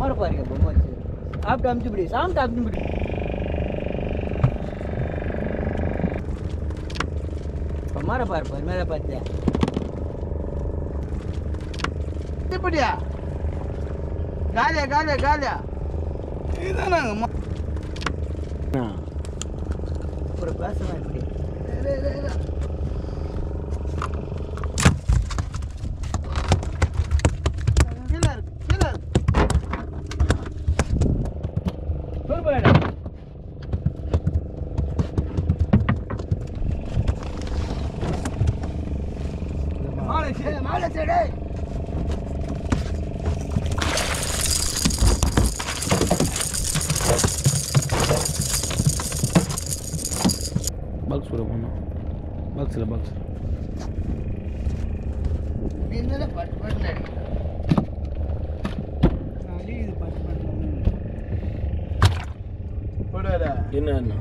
குமார பாருங்க பொம்மை வச்சு சாப்பிட்டு அமுச்சு பிடி சாப்பிட்டு அமுச்சு பிடி குமார பாரு பாரு மேலே பார்த்து இப்படியா காலியா காலியா காலியா இதுதானாங்க ஒரு பேசலாம் இப்படி கீழே இருக்கு கீழே இருக்கு மாலை சைடு பாக்ஸ் கூட போகணும் பாக்ஸில் பாக்ஸ் என்னடா பட்டு பட்டு அடிக்குது அடிக்குது பட்டு பட்டு போடுவாரா என்ன என்ன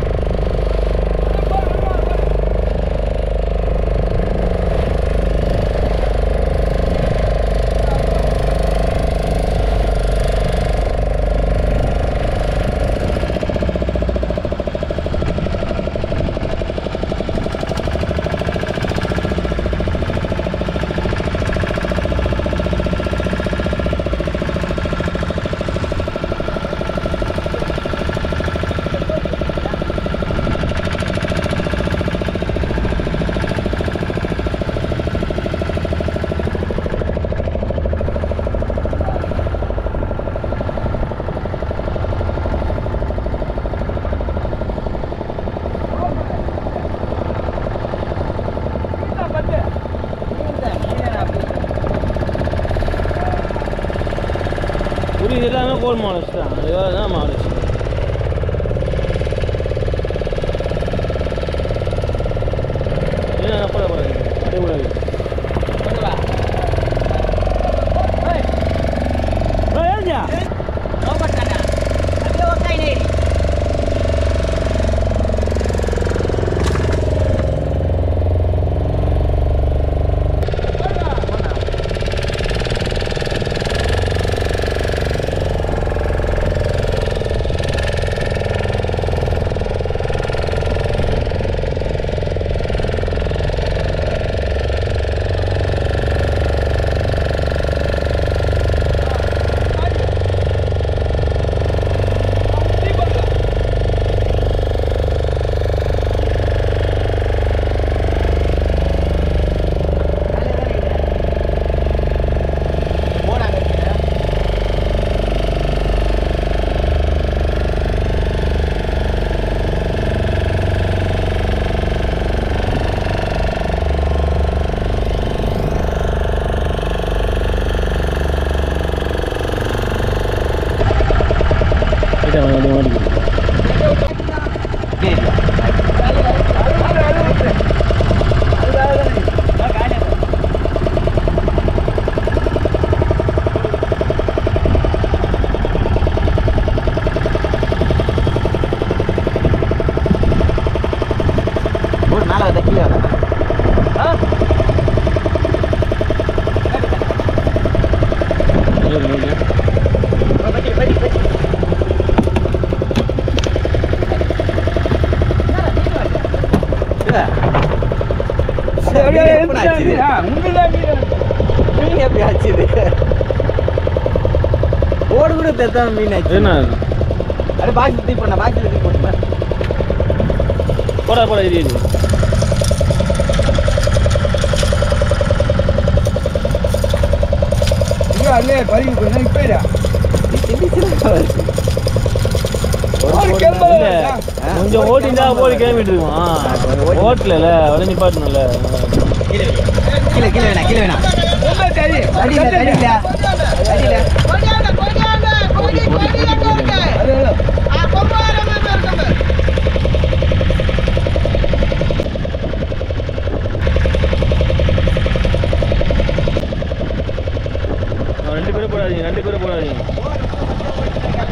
புரியுது எல்லாமே கோல் மாடல்ஸ் தான் அது வேறு தான் மாடல்ஸ் என்ன போட போடாது அடிக்கூடாது ஏஞ்சா கிட்ட வந்து மாட்டிக்கிது ஒரு நாள் அதை கீழே வரேன் மீன் எப்படி ஆச்சுது ஓடு கூட தெத்தாம மீன் ஆச்சு என்ன அरे बाइक से पड़ना बाइक से पड़ना போடா போடா இது இது ஐயோ அல்லே பறிவு கொஞ்ச நாளைக்கு போயிடா இல்ல, கொஞ்சம் ஓட்டிந்தா போய் கிளம்பிட்டு இருக்குமா ஓட்டல உடனே நிப்பாட்டணும்ல கீழே கீழே வேணா கீழே வேணா அடியில அடியில அடியில ரெண்டு பேரும் போடாதீங்க ரெண்டு பேரும் போடாதீங்க